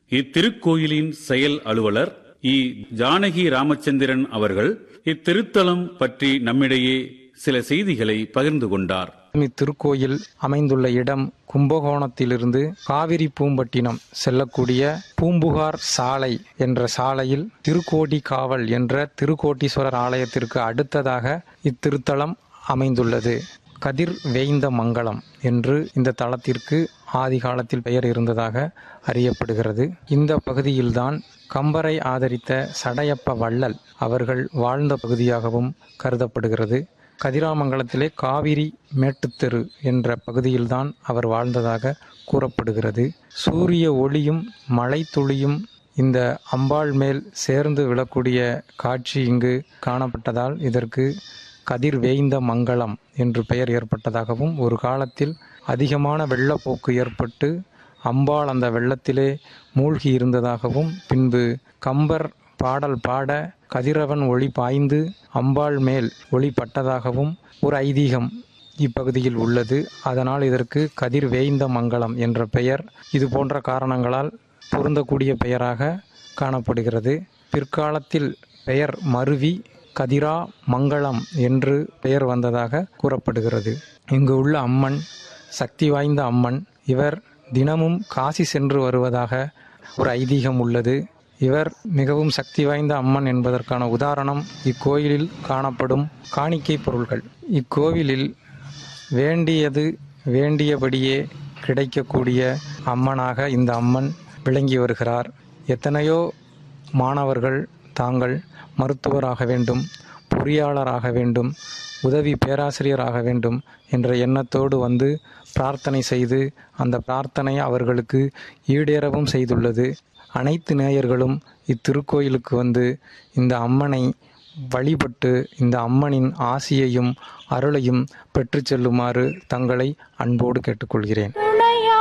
இத்திருக்கோயிலின் செயல் அலுவலர் இ ஜானகி ராமச்சந்திரன் அவர்கள் இத்திருத்தலம் பற்றி நம்மிடையே சில செய்திகளை பகிர்ந்து கொண்டார் இத்திருக்கோயில் அமைந்துள்ள இடம் கும்பகோணத்திலிருந்து காவிரி பூம்பட்டினம் செல்லக்கூடிய பூம்புகார் சாலை என்ற சாலையில் திருக்கோடி காவல் என்ற திருக்கோட்டீஸ்வரர் ஆலயத்திற்கு அடுத்ததாக இத்திருத்தலம் அமைந்துள்ளது கதிர் வேய்ந்த மங்கலம் என்று இந்த தலத்திற்கு ஆதி காலத்தில் பெயர் இருந்ததாக அறியப்படுகிறது இந்த பகுதியில்தான் கம்பரை ஆதரித்த சடையப்ப வள்ளல் அவர்கள் வாழ்ந்த பகுதியாகவும் கருதப்படுகிறது கதிராமங்கலத்திலே காவிரி மேட்டுத்தெரு என்ற பகுதியில்தான் அவர் வாழ்ந்ததாக கூறப்படுகிறது சூரிய ஒளியும் மழை துளியும் இந்த அம்பாள் மேல் சேர்ந்து விழக்கூடிய காட்சி இங்கு காணப்பட்டதால் இதற்கு கதிர் வேய்ந்த மங்கலம் என்று பெயர் ஏற்பட்டதாகவும் ஒரு காலத்தில் அதிகமான வெள்ளப்போக்கு ஏற்பட்டு அம்பாள் அந்த வெள்ளத்திலே மூழ்கி இருந்ததாகவும் பின்பு கம்பர் பாடல் பாட கதிரவன் ஒளி பாய்ந்து அம்பாள் மேல் ஒளி பட்டதாகவும் ஒரு ஐதீகம் இப்பகுதியில் உள்ளது அதனால் இதற்கு கதிர் வேய்ந்த மங்கலம் என்ற பெயர் இது போன்ற காரணங்களால் பொருந்தக்கூடிய பெயராக காணப்படுகிறது பிற்காலத்தில் பெயர் மருவி கதிரா மங்களம் என்று பெயர் வந்ததாக கூறப்படுகிறது இங்கு உள்ள அம்மன் சக்தி வாய்ந்த அம்மன் இவர் தினமும் காசி சென்று வருவதாக ஒரு ஐதீகம் உள்ளது இவர் மிகவும் சக்தி வாய்ந்த அம்மன் என்பதற்கான உதாரணம் இக்கோயிலில் காணப்படும் காணிக்கை பொருள்கள் இக்கோவிலில் வேண்டியது வேண்டியபடியே கிடைக்கக்கூடிய அம்மனாக இந்த அம்மன் விளங்கி வருகிறார் எத்தனையோ மாணவர்கள் தாங்கள் மருத்துவராக வேண்டும் பொறியாளராக வேண்டும் உதவி பேராசிரியராக வேண்டும் என்ற எண்ணத்தோடு வந்து பிரார்த்தனை செய்து அந்த பிரார்த்தனை அவர்களுக்கு ஈடேறவும் செய்துள்ளது அனைத்து நேயர்களும் இத்திருக்கோயிலுக்கு வந்து இந்த அம்மனை வழிபட்டு இந்த அம்மனின் ஆசியையும் அருளையும் பெற்றுச் செல்லுமாறு தங்களை அன்போடு கேட்டுக்கொள்கிறேன்